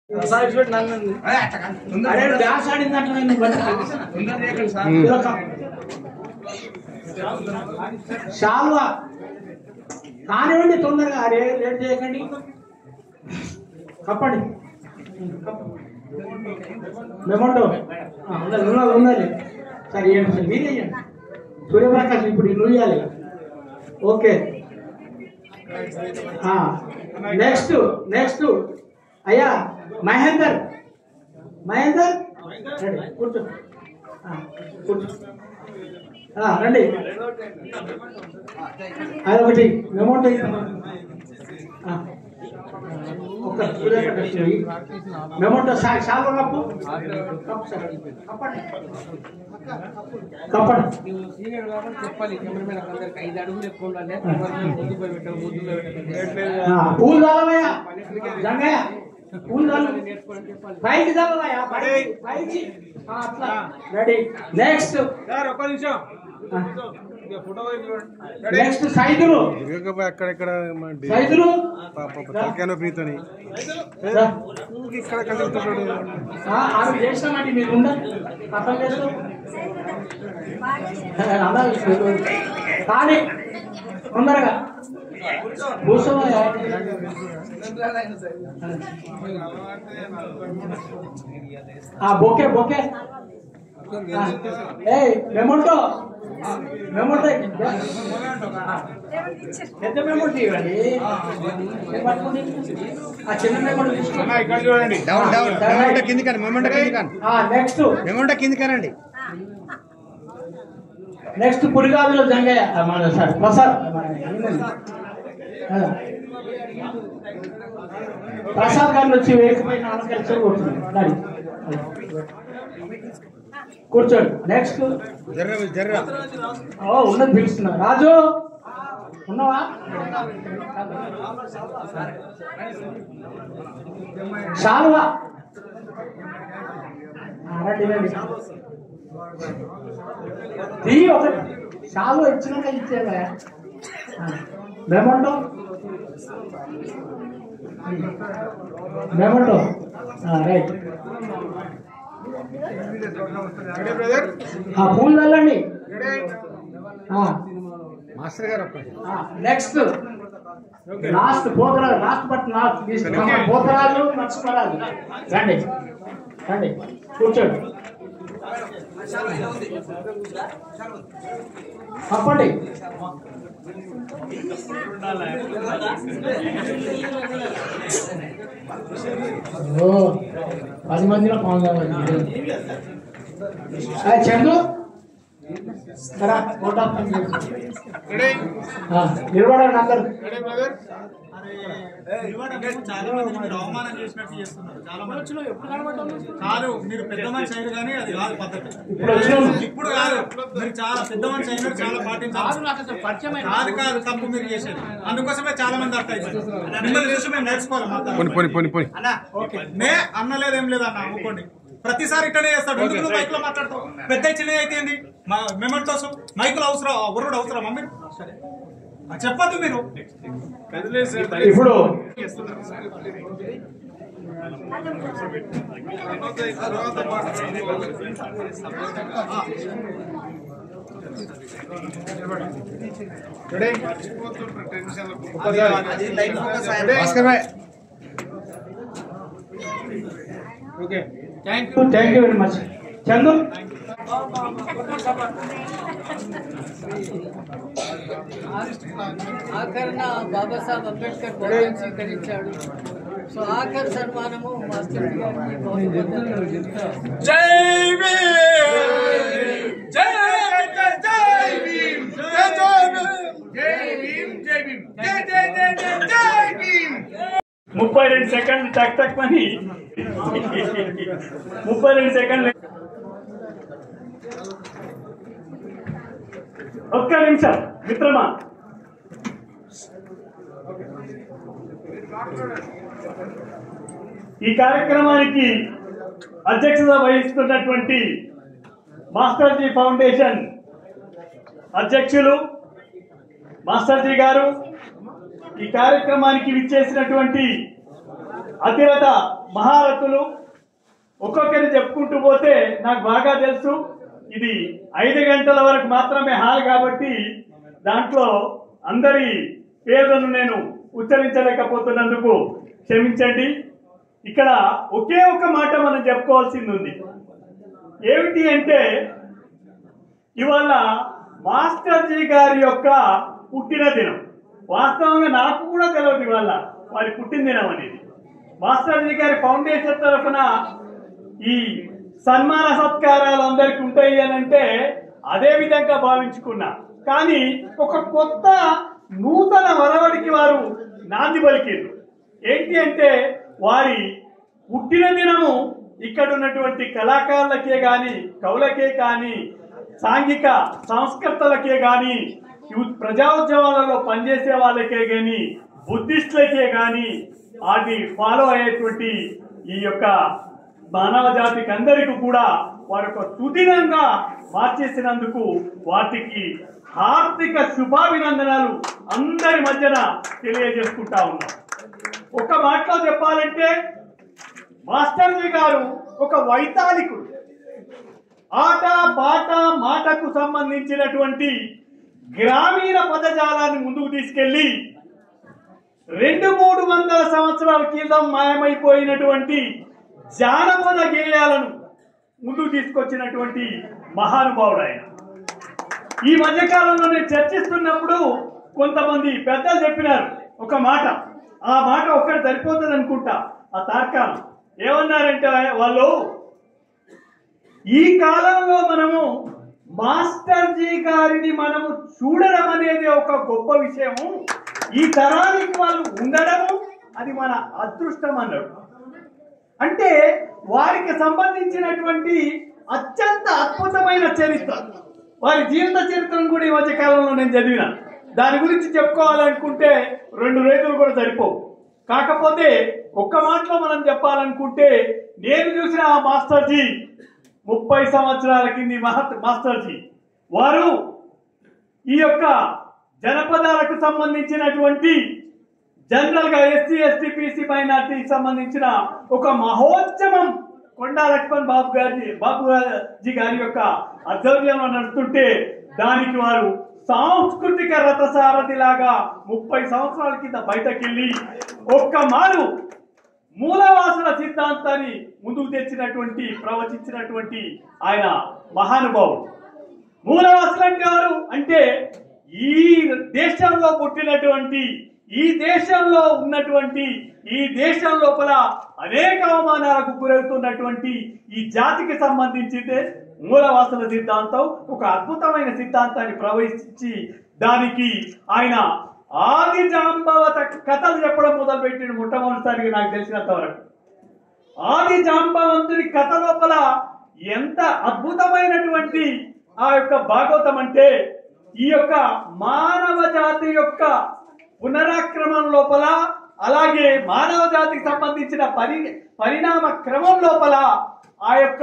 అరే డాన్స్ ఆడిందంటే నేను షాల్వా కానివ్వండి తొందరగా అరే లేట్ చేయకండి కప్పండి మెమంటో ఉన్నది ఉన్నది ఉన్నది సరే ఏంటి సార్ మీరే ఇయ్యండి సూర్యప్రకాశ్ ఇప్పుడు నువ్వు ఇవ్వాలి ఓకే నెక్స్ట్ నెక్స్ట్ అయ్యా మహేందర్ మహేందర్ రండి కూర్చో ఆ, కూర్చో ఆ, రండి అదొకటి మెమోంట్ ఒక సూర్యప్రకాశ్ మెమోంటో చాలా కప్పు కప్పు సార్ కప్పండి కప్పండి సీనియర్ కాబట్టి చెప్పాలి కెమెరామెన్ అందరికి ఐదు అడుగులు ఎక్కువ ఉండాలి కెమెరామెన్ ముందు పోయి పెట్టాలి ముందు పోయి పెట్టాలి ఆ, పూలు చల్లవయ్యా జంగయ్య పూలు చల్లు నేర్చుకోవాలని చెప్పాలి పైకి చల్లవయ్యా పైకి పైకి ఆ, అట్లా రెడీ నెక్స్ట్ ఒక్క నిమిషం ఫోటో నెక్స్ట్ సైదులు అక్కడెక్కడ సైదులు తలకాయ ప్రీతని రా. ఇక్కడ కదులుతున్నాడు ఆ, ఆమె చేస్తామండి మీరు ఉండండి పక్కన చేస్తాం అలా కానీ తొందరగా కూర్చోవయ్యా ఆ బొకే బొకే ఏ మెమోంటో మెమోంటో పెద్ద మెమోంటో ఇవ్వండి ఏం పట్టుకోండి? ఆ చిన్న మెమోంటో తీసుకోండి ఇక్కడ చూడండి డౌన్ డౌన్ మెమంట కింది కానీ మెమంట కింది కానీ ఆ నెక్స్ట్ మెమంట కింది కానండి నెక్స్ట్ పురిగాదులో జంగయ్య ఆ, మన సార్ ప్రసాద్ ఆ. ప్రసాద్ గారిని వచ్చి వేదికపై నమస్కరించారు కూర్చోండి కూర్చోండి నెక్స్ట్ జర్ర జర్ర ఓ ఉన్నది పిలుస్తున్నా రాజు ఉన్నావా శాలువా ఆ, రండి రండి తీ ఒకటి శాలువా ఇచ్చినాక ఇచ్చేవా మెమంటో మెమంటో రైట్ బ్రదర్ ఆ పూలు వెళ్ళండి మాస్టర్ గారు ఒక్కటి next last Potharaju last but last తీసుకున్నాం పోతరాజు నరసింహరాజు రండి రండి కూర్చోండి తప్పండి ఓ పది మందిలో పాల్గొనాలి చందు సరే ఫోటో నిలబడండి అందరు చాలా మంది మీరు అవమానం చేసినట్టు చేస్తున్నారు చాలా మంది కాదు మీరు పెద్ద మనిషి అయిన కానీ అది కాదు పద్ధతి ఇప్పుడు వచ్చినాము. ఇప్పుడు కాదు మీరు చాలా పెద్ద మనిషి అయినారు చాలా పాటించాలి కాదు కాదు తప్పు మీరు చేసేది అందుకోసమే చాలా మంది అర్థం అవుతారు మిమ్మల్ని చూసి మేము నేర్చుకోవాలి మాత్రం. పోని పోని పోని పోని నే అన్న లేదు ఏం లేదు అన్న అమ్ముకోండి ప్రతిసారి ఇట్టనే చేస్తాడు ఎందుకు నువ్వు మైక్ లో మాట్లాడతావు పెద్ద చిన్న అయితే ఏంది మెమెంటోస్ మైక్ లో అవసరం వరుడు అవసరం మీరు ఆ, చెప్పొద్దు మీరు ఇప్పుడు Bhaskar bhai okay thank you thank you very much Chandu ఆఖరణ బాబాసాహెబ్ అంబేద్కర్ భవనం స్వీకరించాడు సో ఆఖరి సన్మానము మాస్టర్ గారికి బహుమతి జై భీమ్ జై జై జై భీమ్ జై జై భీమ్ జై భీమ్ జై భీమ్ జై జై జై జై జై భీమ్ ముప్పై రెండు సెకండ్లు టక్ టక్ మని ముప్పై రెండు సెకండ్లు ఒక్క నిమిషం మిత్రమా ఈ కార్యక్రమానికి అధ్యక్షత వహిస్తున్నటువంటి మాస్టర్జీ ఫౌండేషన్ అధ్యక్షులు మాస్టర్జీ గారు ఈ కార్యక్రమానికి విచ్చేసినటువంటి అతిరథ మహారథులు ఒక్కొక్కరిని చెప్పుకుంటూ పోతే నాకు బాగా తెలుసు ఇది ఐదు గంటల వరకు మాత్రమే హాల్ కాబట్టి దాంట్లో అందరి పేర్లను నేను ఉచ్చరించలేకపోతున్నందుకు క్షమించండి ఇక్కడ ఒకే ఒక మాట మనం చెప్పుకోవాల్సింది ఉంది ఏమిటి అంటే ఇవాళ మాస్టర్ జీ గారి యొక్క పుట్టిన దినం వాస్తవంగా నాకు కూడా తెలియదు ఇవాళ వారి పుట్టిన దినం అనేది మాస్టర్ జీ గారి ఫౌండేషన్ తరఫున ఈ సన్మాన సత్కారాలు అందరికి ఉంటాయి అని అంటే అదే విధంగా భావించుకున్నా కానీ ఒక కొత్త నూతన వరవడికి వారు నాంది పలికిండ్రు ఏంటి అంటే వారి పుట్టిన దినము ఇక్కడ ఉన్నటువంటి కళాకారులకే గాని కవులకే కానీ సాంఘిక సంస్కర్తలకే గాని యు- ప్రజా ఉద్యమాలలో పనిచేసే వాళ్ళకే గాని బుద్ధిస్టులకే గాని వాటి ఫాలో అయ్యేటువంటి ఈ యొక్క మానవ జాతికి అందరికీ కూడా వారి యొక్క సుదినంగా మార్చేసినందుకు వాటికి హార్దిక శుభాభినందనాలు అందరి మధ్యన తెలియజేసుకుంటా ఉన్నాం ఒక మాటలో చెప్పాలంటే మాస్టర్జీ గారు ఒక వైతాళికుడు ఆట పాట మాటకు సంబంధించినటువంటి గ్రామీణ పదజాలాన్ని ముందుకు తీసుకెళ్లి రెండు మూడు వందల సంవత్సరాల క్రితం మాయమైపోయినటువంటి జానపద గేయాలను ముందుకు తీసుకొచ్చినటువంటి మహానుభావుడు ఆయన ఈ మధ్యకాలంలో నేను చర్చిస్తున్నప్పుడు కొంతమంది పెద్దలు చెప్పినారు ఒక మాట ఆ మాట ఒక్కటి సరిపోతుంది అనుకుంటా ఆ తార్కాణం ఏమన్నారంటే వాళ్ళు ఈ కాలంలో మనము మాస్టర్ జీ గారిని మనము చూడడం అనేది ఒక గొప్ప విషయము ఈ తరానికి వాళ్ళు ఉండడము అది మన అదృష్టం అన్నాడు అంటే వారికి సంబంధించినటువంటి అత్యంత అద్భుతమైన చరిత్ర వారి జీవిత చరిత్రను కూడా ఈ మధ్య కాలంలో నేను చదివిన దాని గురించి చెప్పుకోవాలనుకుంటే రెండు రోజులు కూడా సరిపోవు కాకపోతే ఒక్క మాటలో మనం చెప్పాలనుకుంటే నేను చూసిన ఆ మాస్టర్జీ ముప్పై సంవత్సరాల కింది మహత్ మాస్టర్జీ వారు ఈ యొక్క జనపదాలకు సంబంధించినటువంటి జనరల్ గా ఎస్సీ ఎస్టీ బీసీ మైనార్టీకి సంబంధించిన ఒక మహోత్సవం కొండా లక్ష్మణ్ బాబు గారి బాబు జీ గారి యొక్క ఆధ్వర్యంలో నడుస్తుంటే దానికి వారు సాంస్కృతిక రథసారథి లాగా ముప్పై సంవత్సరాల కింద బయటకెళ్ళి ఒక్క మారు మూలవాసుల సిద్ధాంతాన్ని ముందుకు తెచ్చినటువంటి ప్రవచించినటువంటి ఆయన మహానుభావుడు మూలవాసులు అంటే ఎవరు అంటే ఈ దేశంలో పుట్టినటువంటి ఈ దేశంలో ఉన్నటువంటి ఈ దేశం లోపల అనేక అవమానాలకు గురవుతున్నటువంటి ఈ జాతికి సంబంధించిందే మూలవాసుల సిద్ధాంతం ఒక అద్భుతమైన సిద్ధాంతాన్ని ప్రవేశించి దానికి ఆయన ఆది జాంబవత కథలు చెప్పడం మొదలుపెట్టిన మొట్టమొదటిసారిగా నాకు తెలిసినంత వరకు ఆది జాంబవంతుని కథ లోపల ఎంత అద్భుతమైనటువంటి ఆ యొక్క భాగవతం అంటే ఈ యొక్క మానవ జాతి యొక్క పునరాక్రమం లోపల అలాగే మానవ జాతికి సంబంధించిన పరి పరిణామ క్రమం లోపల ఆ యొక్క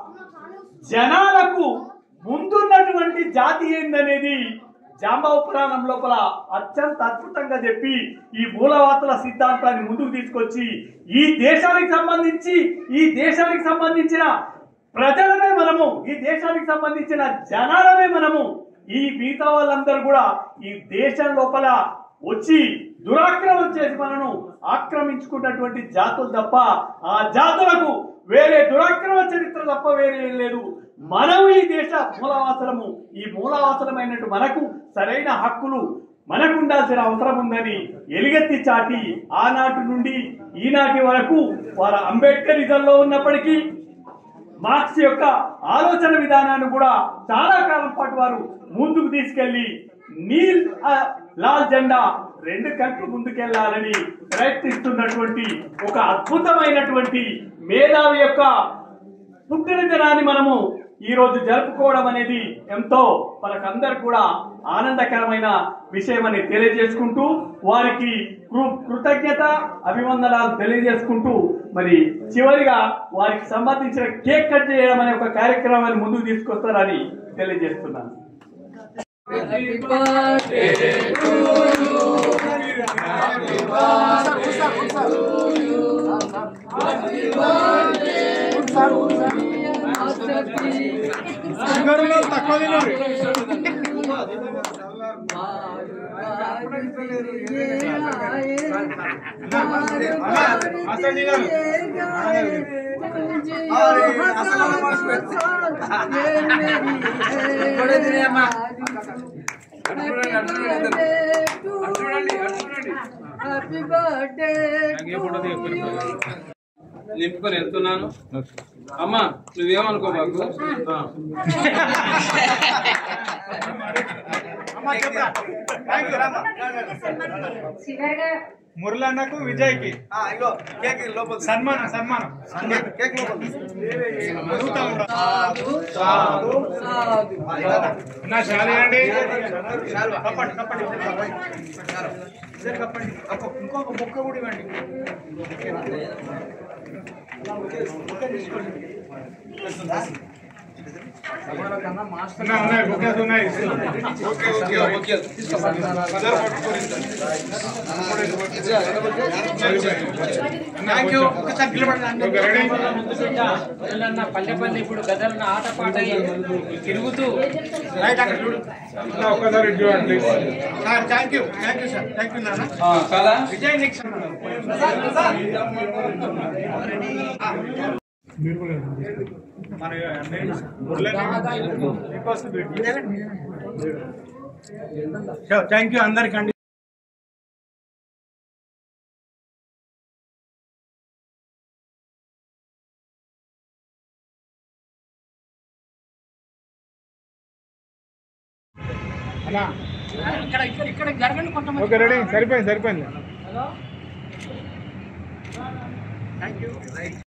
జనాలకు ముందున్నటువంటి జాతి ఏందనేది జాంబవ పురాణం లోపల అత్యంత అద్భుతంగా చెప్పి ఈ మూలవాతుల సిద్ధాంతాన్ని ముందుకు తీసుకొచ్చి ఈ దేశానికి సంబంధించి ఈ దేశానికి సంబంధించిన ప్రజలమే మనము ఈ దేశానికి సంబంధించిన జనాలమే మనము ఈ మిగతా వాళ్ళందరూ కూడా ఈ దేశం లోపల వచ్చి దురాక్రమం చేసి మనను ఆక్రమించుకున్నటువంటి జాతులు తప్ప ఆ జాతులకు వేరే దురాక్రమ చరిత్ర తప్ప వేరే ఏం లేదు మనం ఈ దేశ మూలవాసలము ఈ మూలవాసలమైనట్టు మనకు సరైన హక్కులు మనకు ఉండాల్సిన అవసరం ఉందని ఎలుగెత్తి చాటి ఆనాటి నుండి ఈనాటి వరకు వారు అంబేద్కరిజంలో ఉన్నప్పటికీ మార్క్స్ యొక్క ఆలోచన విధానాన్ని కూడా చాలా కాలం పాటు వారు ముందుకు తీసుకెళ్లి నీల్ ఆ, లాల్ జెండా రెండు కలిపి ముందుకెళ్లాలని ప్రయత్నిస్తున్నటువంటి ఒక అద్భుతమైనటువంటి మేధావి యొక్క పుట్టిన దినాన్ని మనము ఈ రోజు జరుపుకోవడం అనేది ఎంతో మనకందరికి కూడా ఆనందకరమైన విషయం అని తెలియజేసుకుంటూ వారికి కృ- కృతజ్ఞత అభివందనాలు తెలియజేసుకుంటూ మరి చివరిగా వారికి సంబంధించిన కేక్ కట్ చేయడం అనే ఒక కార్యక్రమాన్ని ముందుకు తీసుకొస్తారని తెలియజేస్తున్నాను Happy birthday to you. తక్కువ తిన్నారు హ్యాపీ బర్త్డే నింపుకొని వెళ్తున్నాను అమ్మా నువ్వేమనుకో బాబు మురళన్నకు విజయ్కి సన్మానం సన్మానం అడుగుతా ఉంటా. సాధు అన్నా శాలేనండి కప్పండి కప్పండి ఇద్దరు కప్పండి కప్పు. ఇంకొక ముక్క కూడా ఇవ్వండి అన్నా ఉన్నాయి బుక్లెట్ ఉన్నాయి థ్యాంక్ యూ ఒకసారి నిలబడండి ఓకే రెడీ పల్లెపల్లి ఇప్పుడు గదలన్న ఆట పాట తిరుగుతూ రైట్ అక్కడ చూడు అన్నా ఒక్కసారి ఇటు చూడండి please sir thank you thank you sir thank you నాన్న చాలా విజయ్ నెక్స్ట్ మన థ్యాంక్ యూ అందరికండి అన్నా ఇక్కడ ఇక్కడ ఇక్కడ జరగండి కొంతమంది ఓకే రెడీ సరిపోయింది సరిపోయింది థ్యాంక్ యూ